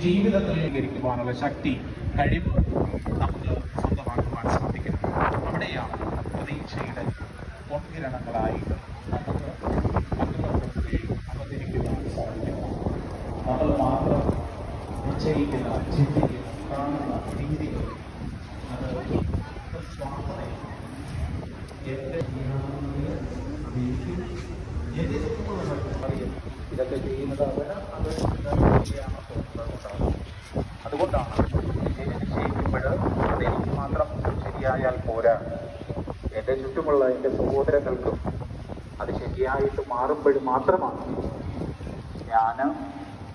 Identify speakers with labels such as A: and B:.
A: ജീവിതത്തിൽ സ്വീകരിക്കുവാനുള്ള ശക്തി കഴിവ് നമുക്ക് സ്വന്തമാക്കുവാൻ സാധിക്കും അവിടെയാണ് പ്രതീക്ഷയുടെ പൊൻകിരണങ്ങളായിട്ട് നമുക്ക് മറ്റുള്ളവർക്ക് വേണ്ടി അവതരിക്കുവാൻ സാധിക്കും നമ്മൾ മാത്രം നിശ്ചയിക്കുന്ന ചിന്തിക്കുന്ന കാണുന്ന രീതികൾ അത് സ്വാർത്ഥതയും എന്റെ അറിയും ഇതൊക്കെ ചെയ്യുന്നത് അവന് അത് ചെയ്യാമെന്ന് തോന്നുന്നതുകൊണ്ടാണ് അതുകൊണ്ടാണ് വിജയം നിശ്ചയിക്കുമ്പോൾ അതെനിക്ക് മാത്രം ശരിയായാൽ പോരാ എൻ്റെ ചുറ്റുമുള്ള എൻ്റെ സഹോദരങ്ങൾക്കും അത് ശരിയായിട്ട് മാറുമ്പോൾ മാത്രമാണ് ഞാൻ